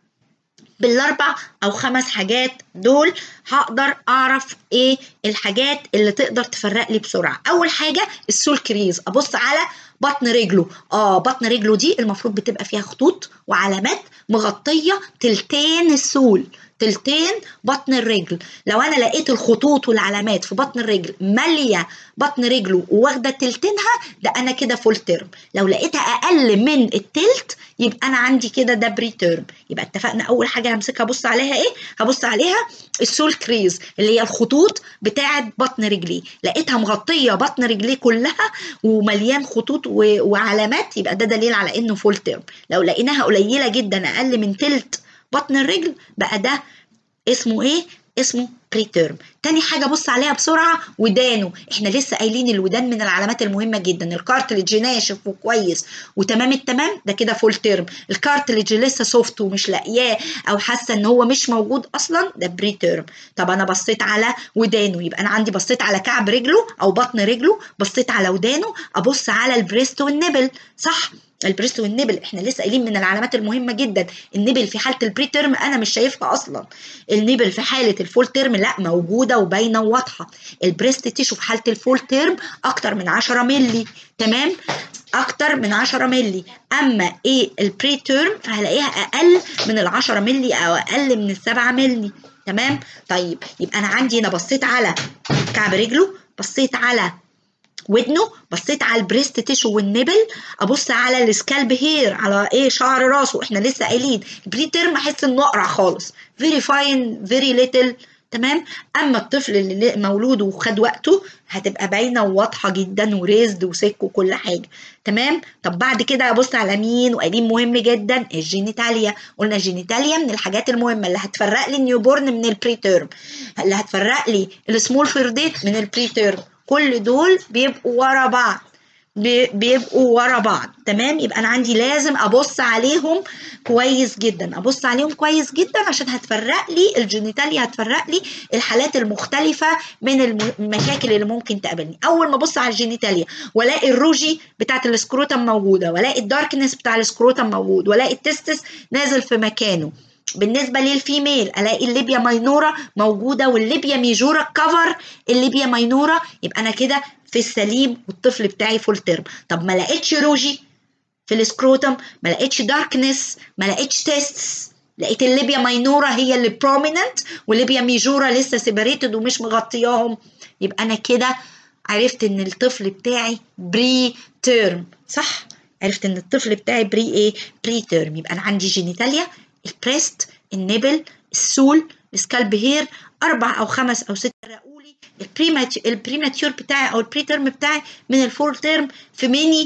S1: بالاربع او خمس حاجات دول هقدر اعرف ايه الحاجات اللي تقدر تفرق لي بسرعه اول حاجه السول كريز ابص على بطن رجله اه بطن رجله دي المفروض بتبقى فيها خطوط وعلامات مغطيه تلتين السول تلتين بطن الرجل لو انا لقيت الخطوط والعلامات في بطن الرجل ماليه بطن رجله وواخده تلتينها ده انا كده فول تيرم لو لقيتها اقل من التلت يبقى انا عندي كده ده بري تيرم يبقى اتفقنا اول حاجه همسكها ابص عليها ايه هبص عليها السول كريز اللي هي الخطوط بتاعه بطن رجليه لقيتها مغطيه بطن رجليه كلها ومليان خطوط وعلامات يبقى ده دليل على انه فول تيرم لو لقيناها قليله جدا اقل من تلت بطن الرجل بقى ده اسمه ايه اسمه بري تيرم تاني حاجه بص عليها بسرعه ودانه احنا لسه قايلين الودان من العلامات المهمه جدا الكارتلج ناشف وكويس وتمام التمام ده كده فول تيرم الكارتلج لسه سوفت ومش لاقياه او حاسه ان هو مش موجود اصلا ده بري تيرم طب انا بصيت على ودانه يبقى انا عندي بصيت على كعب رجله او بطن رجله بصيت على ودانه ابص على البريست والنبل صح البريست والنبل احنا لسه قايلين من العلامات المهمه جدا النبل في حاله البري تيرم انا مش شايفها اصلا النبل في حاله الفول تيرم لا موجوده وباينه وواضحه البريست تيشو في حاله الفول تيرم اكتر من 10 مللي تمام اكتر من 10 مللي اما ايه البري تيرم فهلاقيها اقل من ال 10 مللي او اقل من ال 7 مللي تمام طيب يبقى انا عندي هنا بصيت على كعب رجله بصيت على ودنه بصيت على البريست تيشو والنبل ابص على السكالب هير على ايه شعر راسه احنا لسه قايلين بري تيرم احس انه اقرع خالص فيري فاين فيري ليتل تمام اما الطفل اللي مولود وخد وقته هتبقى باينه وواضحه جدا وريزد وسك وكل حاجه تمام طب بعد كده ابص على مين وقايلين مهم جدا الجينيتاليا قلنا الجينيتاليا من الحاجات المهمه اللي هتفرق لي النيوبورن من البري تيرم اللي هتفرق لي السمول فيرديت من البري تيرم كل دول بيبقوا ورا بعض بيبقوا ورا بعض تمام يبقى انا عندي لازم ابص عليهم كويس جدا ابص عليهم كويس جدا عشان هتفرق لي الجينيتاليا هتفرق لي الحالات المختلفه من المشاكل اللي ممكن تقابلني اول ما ابص على الجينيتاليا والاقي الروجي بتاعت السكروتم موجوده والاقي الداركنس بتاع السكروتم موجود والاقي التستس نازل في مكانه بالنسبه للفيميل الاقي الليبيا ماينورا موجوده والليبيا ميجورا كفر الليبيا ماينورا يبقى انا كده في السليم والطفل بتاعي فول تيرم طب ما لقيتش روجي في السكروتم ما لقيتش داركنس ما لقيتش تيستس لقيت الليبيا ماينورا هي اللي بروميننت والليبيا ميجورا لسه سيبريتد ومش مغطياهم يبقى انا كده عرفت ان الطفل بتاعي بري تيرم صح عرفت ان الطفل بتاعي بري ايه بري تيرم يبقى انا عندي جينيتاليا البريست النبل السول السكالب هير اربع او خمس او ست رقولي البريماتيور بتاعي او البري تيرم بتاعي من الفول تيرم في ميني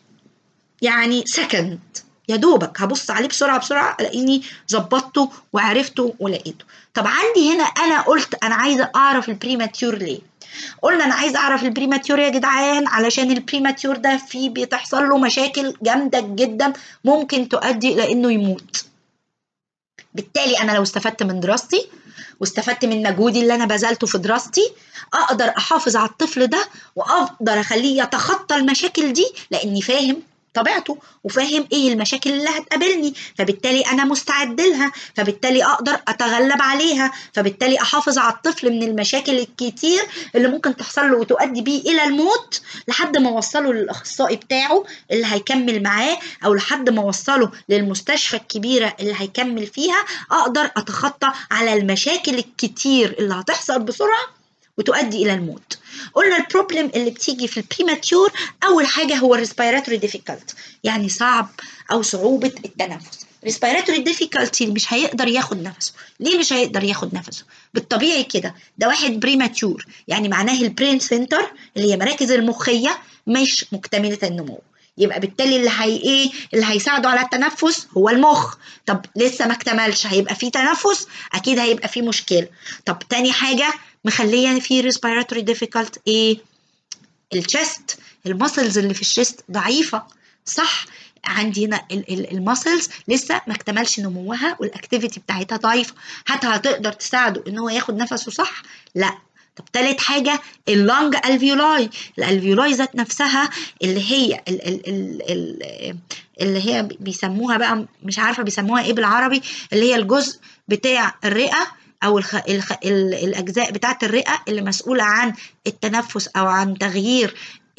S1: يعني سكند يا دوبك هبص عليه بسرعه بسرعه الاقيني ظبطته وعرفته ولقيته طب عندي هنا انا قلت انا عايزه اعرف البريماتيور ليه قلنا انا عايزه اعرف البريماتيور يا جدعان علشان البريماتيور ده فيه بتحصل له مشاكل جامده جدا ممكن تؤدي الى انه يموت بالتالي انا لو استفدت من دراستي واستفدت من مجهودي اللي انا بذلته في دراستي اقدر احافظ على الطفل ده واقدر اخليه يتخطى المشاكل دي لاني فاهم طبيعته وفاهم ايه المشاكل اللي هتقابلني فبالتالي انا مستعد لها فبالتالي اقدر اتغلب عليها فبالتالي احافظ على الطفل من المشاكل الكتير اللي ممكن تحصل له وتؤدي بيه الى الموت لحد ما اوصله للاخصائي بتاعه اللي هيكمل معاه او لحد ما اوصله للمستشفى الكبيره اللي هيكمل فيها اقدر اتخطى على المشاكل الكتير اللي هتحصل بسرعه وتؤدي الى الموت قلنا البروبلم اللي بتيجي في البريماتيور اول حاجه هو الريسبيراتوري ديفيكالت يعني صعب او صعوبه التنفس ريسبيراتوري ديفيكالتي مش هيقدر ياخد نفسه ليه مش هيقدر ياخد نفسه بالطبيعي كده ده واحد بريماتيور يعني معناه البرين سنتر اللي هي مراكز المخيه مش مكتمله النمو يبقى بالتالي اللي هي ايه اللي هيساعده على التنفس هو المخ طب لسه ما اكتملش هيبقى في تنفس اكيد هيبقى في مشكله طب تاني حاجه مخليه في ريسبيراتوري ديفيكالت ايه الشست المسلز اللي في الشست ضعيفه صح عندي هنا المسلز لسه ما اكتملش نموها والاكتيفيتي بتاعتها ضعيفه هل هتقدر تساعده ان هو ياخد نفسه صح لا طب تالت حاجة اللونج الفيولاي الالفيولاي ذات نفسها اللي هي ال ال ال ال اللي هي بيسموها بقى مش عارفة بيسموها ايه بالعربي اللي هي الجزء بتاع الرئة او الخ... الخ... ال... الاجزاء بتاعه الرئه اللي مسؤوله عن التنفس او عن تغيير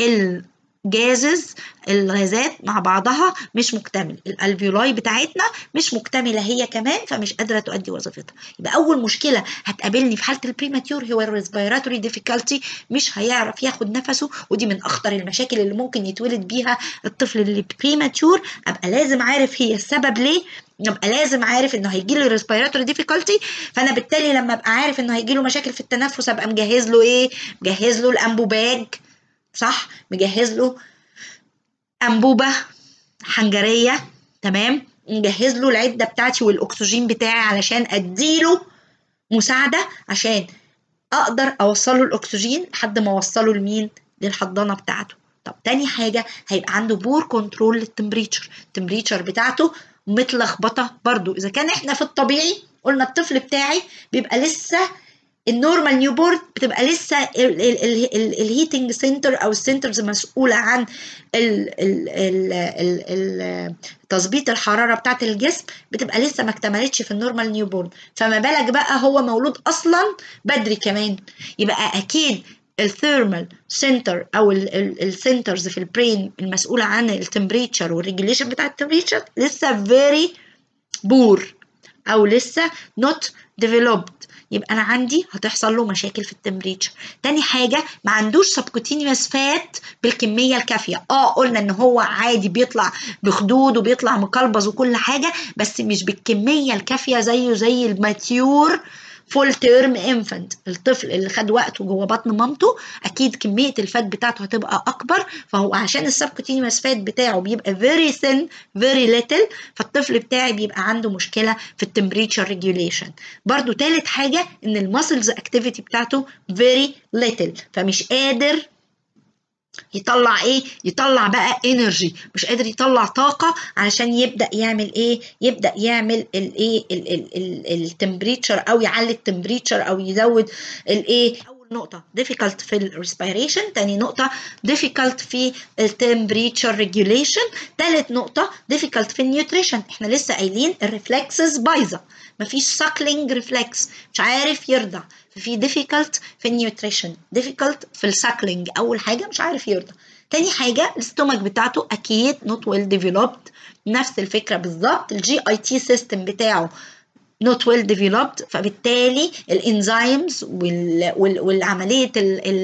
S1: الجازز الغازات مع بعضها مش مكتمل الالفيولاي بتاعتنا مش مكتمله هي كمان فمش قادره تؤدي وظيفتها يبقى اول مشكله هتقابلني في حاله البريماتيور هو الريسبيراتوري ديفيكالتي مش هيعرف ياخد نفسه ودي من اخطر المشاكل اللي ممكن يتولد بيها الطفل اللي بريماتيور ابقى لازم عارف هي السبب ليه ابقى لازم عارف انه هيجي له ريسبيراتوري ديفيكولتي فانا بالتالي لما ابقى عارف انه هيجي له مشاكل في التنفس ابقى مجهز له ايه مجهز له الانبوباج صح مجهز له انبوبه حنجريه تمام مجهز له العده بتاعتي والاكسجين بتاعي علشان اديله مساعده عشان اقدر اوصله الاكسجين لحد ما اوصله لمين للحضانه بتاعته طب تاني حاجه هيبقى عنده بور كنترول للتمبريتشر التمبريتشر بتاعته متلخبطه برضو اذا كان احنا في الطبيعي قلنا الطفل بتاعي بيبقى لسه النورمال نيو بورن بتبقى لسه الهيتنج سنتر او السنترز مسؤوله عن تظبيط الحراره بتاعه الجسم بتبقى لسه ما اكتملتش في النورمال نيو بورن فما بالك بقى هو مولود اصلا بدري كمان يبقى اكيد الثيرمال سنتر او السنترز في البرين المسؤوله عن التمبريتشر والريجوليشن بتاع التمبريتشر لسه فيري بور او لسه نوت ديفلوبد يبقى انا عندي هتحصل له مشاكل في التمبريتشر تاني حاجه ما عندوش سبكوتينيوس فات بالكميه الكافيه اه قلنا ان هو عادي بيطلع بخدود وبيطلع مقلبز وكل حاجه بس مش بالكميه الكافيه زيه زي الماتيور فول تيرم انفنت الطفل اللي خد وقته جوه بطن مامته اكيد كميه الفات بتاعته هتبقى اكبر فهو عشان السبكوتينيوس فات بتاعه بيبقى فيري ثين فيري ليتل فالطفل بتاعي بيبقى عنده مشكله في التمبريتشر ريجوليشن برضو تالت حاجه ان المسلز اكتيفيتي بتاعته فيري ليتل فمش قادر يطلع ايه يطلع بقى انرجي مش قادر يطلع طاقه علشان يبدا يعمل ايه يبدا يعمل الايه التمبريتشر او يعلي التمبريتشر او يزود الايه اول نقطه difficult في الريسبيريشن تاني نقطه difficult في التمبريتشر ريجوليشن تالت نقطه difficult في النيوتريشن احنا لسه قايلين الريفلكسز بايظه مفيش ساكلينج ريفلكس مش عارف يرضع ففي difficult في النيوتريشن difficult في الساكلينج اول حاجه مش عارف يرضع تاني حاجه الاستومك بتاعته اكيد not well developed نفس الفكره بالظبط الجي اي تي سيستم بتاعه not well developed فبالتالي الانزيمز والعمليه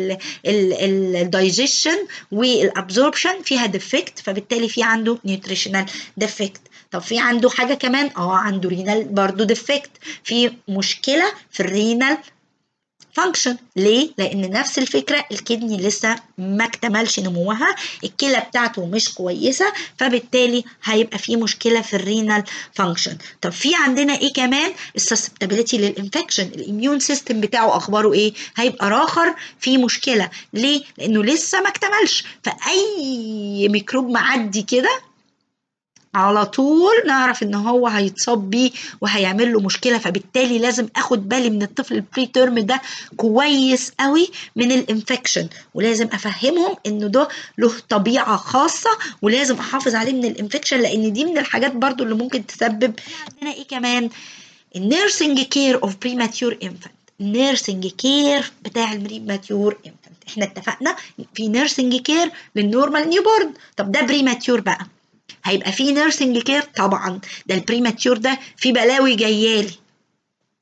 S1: الدايجيشن والابزوربشن فيها ديفكت فبالتالي في عنده نيوتريشنال ديفكت طب في عنده حاجه كمان اه عنده رينال برضو ديفكت في مشكله في الرينال فانكشن ليه؟ لأن نفس الفكرة الكدني لسه ما اكتملش نموها الكلى بتاعته مش كويسة فبالتالي هيبقى في مشكلة في الرينال فانكشن طب في عندنا ايه كمان السسبتابيليتي للانفكشن الاميون سيستم بتاعه اخباره ايه؟ هيبقى راخر في مشكلة ليه؟ لأنه لسه ما اكتملش فأي ميكروب معدي كده على طول نعرف ان هو هيتصاب بيه وهيعمل له مشكله فبالتالي لازم اخد بالي من الطفل البري تيرم ده كويس قوي من الانفكشن ولازم افهمهم انه ده له طبيعه خاصه ولازم احافظ عليه من الانفكشن لان دي من الحاجات برضو اللي ممكن تسبب عندنا ايه كمان النيرسينج كير اوف بريماتيور انفانت النيرسينج كير بتاع البريماتيور انفانت احنا اتفقنا في نيرسينج كير للنورمال نيو بورن طب ده بريماتيور بقى هيبقى في نيرسينج كير طبعا ده البريماتيور ده في بلاوي جايالي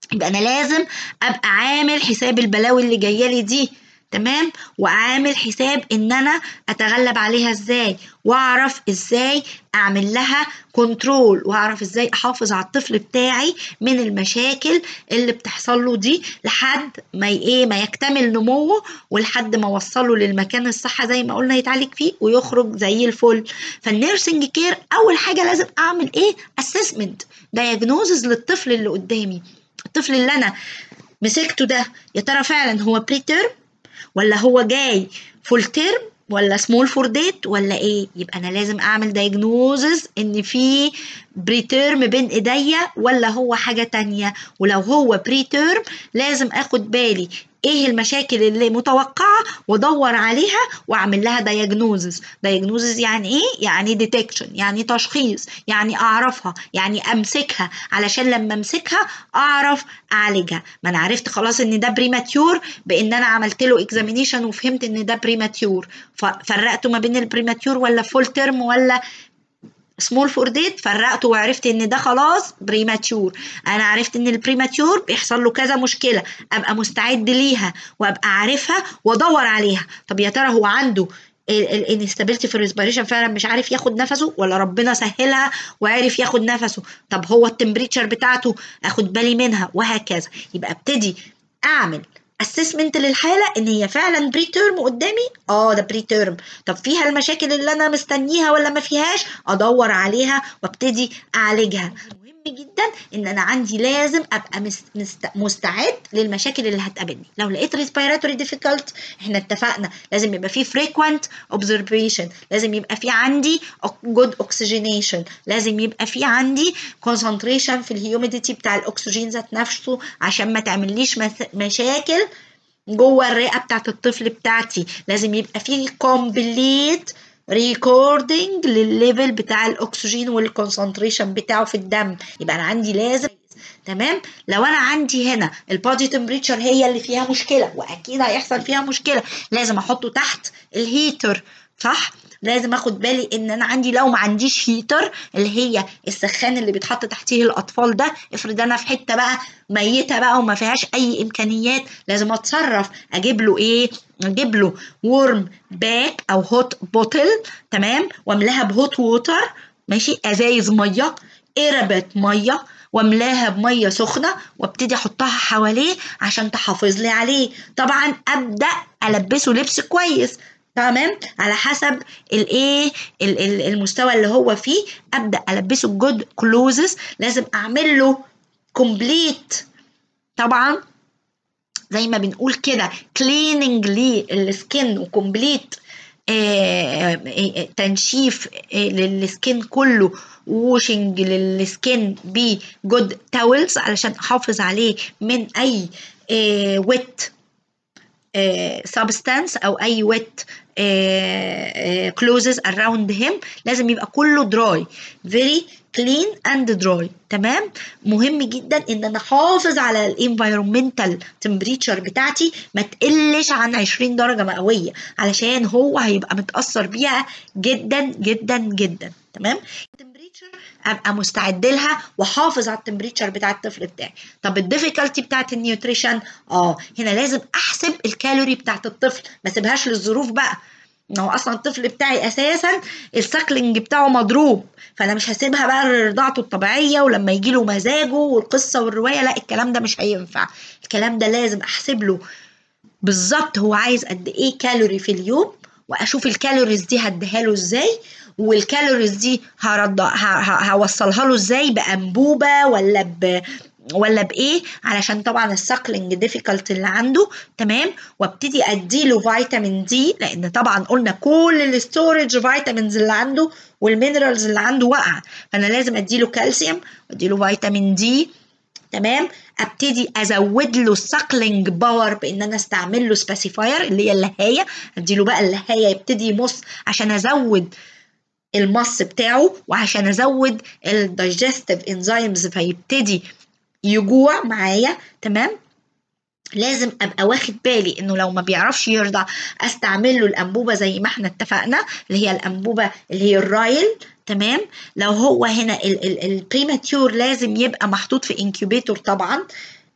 S1: يبقى انا لازم ابقى عامل حساب البلاوي اللي جايه لي دي تمام وعامل حساب ان انا اتغلب عليها ازاي واعرف ازاي اعمل لها كنترول واعرف ازاي احافظ على الطفل بتاعي من المشاكل اللي بتحصل له دي لحد ما ي- ايه ما يكتمل نموه ولحد ما اوصله للمكان الصح زي ما قلنا يتعالج فيه ويخرج زي الفل فالنيرسينج كير اول حاجه لازم اعمل ايه اسسمنت دايجنوزز للطفل اللي قدامي الطفل اللي انا مسكته ده يا ترى فعلا هو بري تيرم ولا هو جاي فول تيرم ولا سمول فور ديت ولا ايه يبقى انا لازم اعمل دايجنوزز ان في بري تيرم بين ايديا ولا هو حاجه تانية ولو هو بري تيرم لازم اخد بالي ايه المشاكل اللي متوقعه وادور عليها واعمل لها دايجنوزز دايجنوزز يعني ايه يعني ديتكشن يعني تشخيص يعني اعرفها يعني امسكها علشان لما امسكها اعرف اعالجها ما انا عرفت خلاص ان ده بريماتيور بان انا عملت له اكزامينيشن وفهمت ان ده بريماتيور فرقته ما بين البريماتيور ولا فول تيرم ولا سمول فور ديت فرقته وعرفت ان ده خلاص بريماتيور انا عرفت ان البريماتيور بيحصل له كذا مشكله ابقى مستعد ليها وابقى عارفها وادور عليها طب يا ترى هو عنده الانستابيلتي في الريسبيريشن فعلا مش عارف ياخد نفسه ولا ربنا سهلها وعرف ياخد نفسه طب هو التمبريتشر بتاعته اخد بالي منها وهكذا يبقى ابتدي اعمل اسسمنت للحاله ان هي فعلا بري تيرم قدامي اه ده بري تيرم طب فيها المشاكل اللي انا مستنيها ولا ما فيهاش ادور عليها وابتدي اعالجها مهم جدا ان انا عندي لازم ابقى مست مست مستعد للمشاكل اللي هتقابلني لو لقيت respiratory difficult احنا اتفقنا لازم يبقى في frequent observation لازم يبقى في عندي good oxygenation لازم يبقى في عندي concentration في الهيوميديتي بتاع الاكسجين ذات نفسه عشان ما تعمليش مشاكل جوه الرئه بتاعت الطفل بتاعتي لازم يبقى في complete ريكوردنج للليفل بتاع الاكسجين والكونسنتريشن بتاعه في الدم يبقى انا عندي لازم تمام لو انا عندي هنا البادي تمبريتشر هي اللي فيها مشكله واكيد هيحصل فيها مشكله لازم احطه تحت الهيتر صح لازم اخد بالي ان انا عندي لو ما عنديش هيتر اللي هي السخان اللي بيتحط تحتيه الاطفال ده افرض انا في حته بقى ميته بقى وما فيهاش اي امكانيات لازم اتصرف اجيب له ايه اجيب له ورم باك او هوت بوتل تمام واملاها بهوت ووتر ماشي ازايز ميه قربت ميه واملاها بميه سخنه وابتدي احطها حواليه عشان تحافظ لي عليه طبعا ابدا البسه لبس كويس تمام على حسب الايه المستوى اللي هو فيه ابدا البسه جود كلوزز لازم اعمل له كومبليت طبعا زي ما بنقول كده كليننج للسكن وكومبليت تنشيف للسكن كله ووشنج للسكن بجود تاولز علشان احافظ عليه من اي ويت سبستانس او اي ويت كلوزز اراوند هيم لازم يبقى كله دراي فيري كلين اند دراي تمام مهم جدا ان انا احافظ على الانفايرمنتال تمبريتشر بتاعتي ما تقلش عن 20 درجه مئويه علشان هو هيبقى متاثر بيها جدا جدا جدا تمام التمبريتشر ابقى مستعد لها واحافظ على التمبريتشر بتاع الطفل بتاعي طب الديفيكالتي بتاعت النيوتريشن اه هنا لازم احسب الكالوري بتاعت الطفل ما سيبهاش للظروف بقى هو اصلا الطفل بتاعي اساسا الساكلينج بتاعه مضروب فانا مش هسيبها بقى لرضاعته الطبيعيه ولما يجي له مزاجه والقصه والروايه لا الكلام ده مش هينفع الكلام ده لازم احسب له بالظبط هو عايز قد ايه كالوري في اليوم واشوف الكالوريز دي هديها له ازاي والكالوريز دي هرد هوصلها له ازاي بانبوبه ولا ب ولا بايه علشان طبعا الساكلينج ديفيكالت اللي عنده تمام وابتدي اديله فيتامين دي لان طبعا قلنا كل الستورج فيتامينز اللي عنده والمينرالز اللي عنده واقعه فانا لازم اديله كالسيوم واديله فيتامين دي تمام ابتدي ازود له الساكلينج باور بان انا استعمل له سبيسيفاير اللي هي اللهايه اديله بقى اللهايه يبتدي يمص عشان ازود المص بتاعه وعشان ازود الدايجستيف انزيمز فيبتدي يجوع معايا تمام لازم ابقى واخد بالي انه لو ما بيعرفش يرضع استعمل له الانبوبه زي ما احنا اتفقنا اللي هي الانبوبه اللي هي الرايل تمام لو هو هنا البريماتيور لازم يبقى محطوط في انكيوبيتور طبعا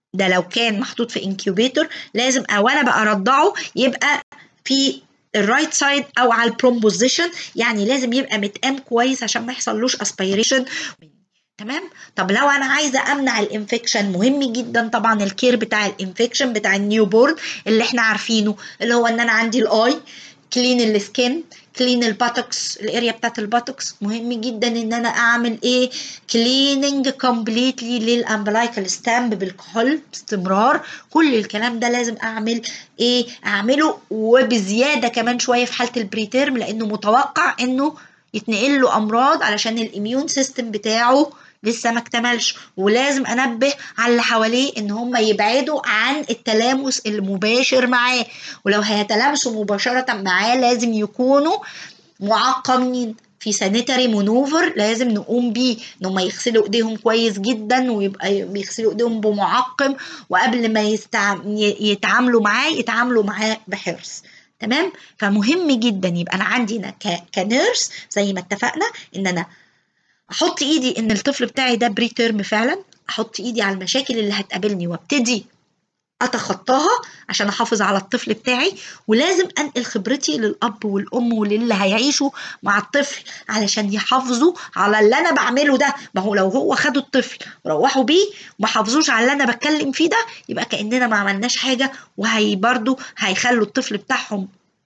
S1: ده لو كان محطوط في انكيوبيتور لازم او انا بقى ارضعه يبقى في الرايت سايد او على البروم بوزيشن يعني لازم يبقى متقام كويس عشان ما يحصلوش اسبيريشن تمام طب لو انا عايزه امنع الانفكشن مهم جدا طبعا الكير بتاع الانفكشن بتاع النيو بورن اللي احنا عارفينه اللي هو ان انا عندي الاي كلين السكين كلين الباتوكس الاريا بتاعت الباتوكس مهم جدا ان انا اعمل ايه كليننج كومبليتلي للامبلايكال ستامب بالكحول باستمرار كل الكلام ده لازم اعمل ايه اعمله وبزياده كمان شويه في حاله البريتيرم لانه متوقع انه يتنقل له امراض علشان الاميون سيستم بتاعه لسه ما اكتملش ولازم انبه على اللي حواليه ان هم يبعدوا عن التلامس المباشر معاه ولو هيتلامسوا مباشره معاه لازم يكونوا معقمين في سانيتاري مانوفر لازم نقوم بيه ان هم يغسلوا ايديهم كويس جدا ويبقى بيغسلوا ايديهم بمعقم وقبل ما يستع... يتعاملوا معاه يتعاملوا معاه بحرص تمام فمهم جدا يبقى انا عندي أنا ك... كنيرس زي ما اتفقنا ان انا احط ايدي ان الطفل بتاعي ده بري تيرم فعلا احط ايدي على المشاكل اللي هتقابلني وابتدي اتخطاها عشان احافظ على الطفل بتاعي ولازم انقل خبرتي للاب والام وللي هيعيشوا مع الطفل علشان يحافظوا على اللي انا بعمله ده ما هو لو هو خدوا الطفل وروحوا بيه وما حافظوش على اللي انا بتكلم فيه ده يبقى كاننا ما عملناش حاجه وهي برضو هيخلوا الطفل بتاعهم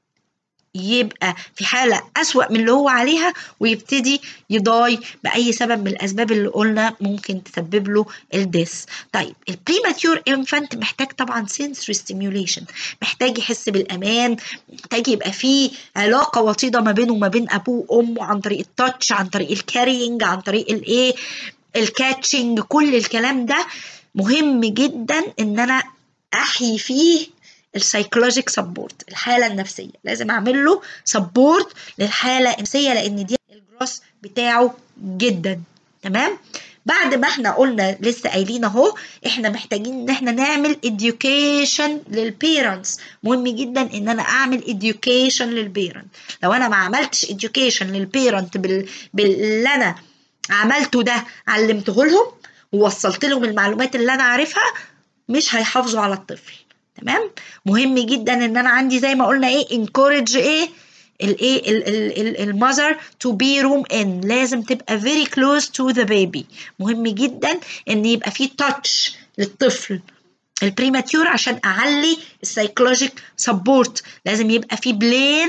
S1: يبقى في حالة أسوأ من اللي هو عليها ويبتدي يضاي بأي سبب من الأسباب اللي قلنا ممكن تسبب له الديس طيب البريماتيور انفانت محتاج طبعا sensory stimulation محتاج يحس بالأمان محتاج يبقى فيه علاقة وطيدة ما بينه وما بين أبوه وأمه عن طريق التاتش عن طريق الكارينج عن طريق الإيه الكاتشنج كل الكلام ده مهم جدا إن أنا أحيي فيه السايكولوجيك سبورت الحاله النفسيه لازم اعمل له سبورت للحاله النفسيه لان دي الجروس بتاعه جدا تمام بعد ما احنا قلنا لسه قايلين اهو احنا محتاجين ان احنا نعمل education للبيرنتس مهم جدا ان انا اعمل education للبيرنت لو انا ما عملتش education للبيرنت بال... باللي انا عملته ده علمته لهم ووصلت لهم المعلومات اللي انا عارفها مش هيحافظوا على الطفل تمام مهم جدا ان انا عندي زي ما قلنا ايه encourage ايه الايه المذر تو بي روم ان لازم تبقى very close to the baby مهم جدا ان يبقى في تاتش للطفل البريماتيور عشان اعلي السايكولوجيك سبورت لازم يبقى في بلين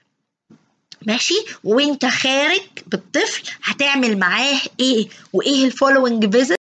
S1: ماشي وانت خارج بالطفل هتعمل معاه ايه وايه الفولوينج فيزيت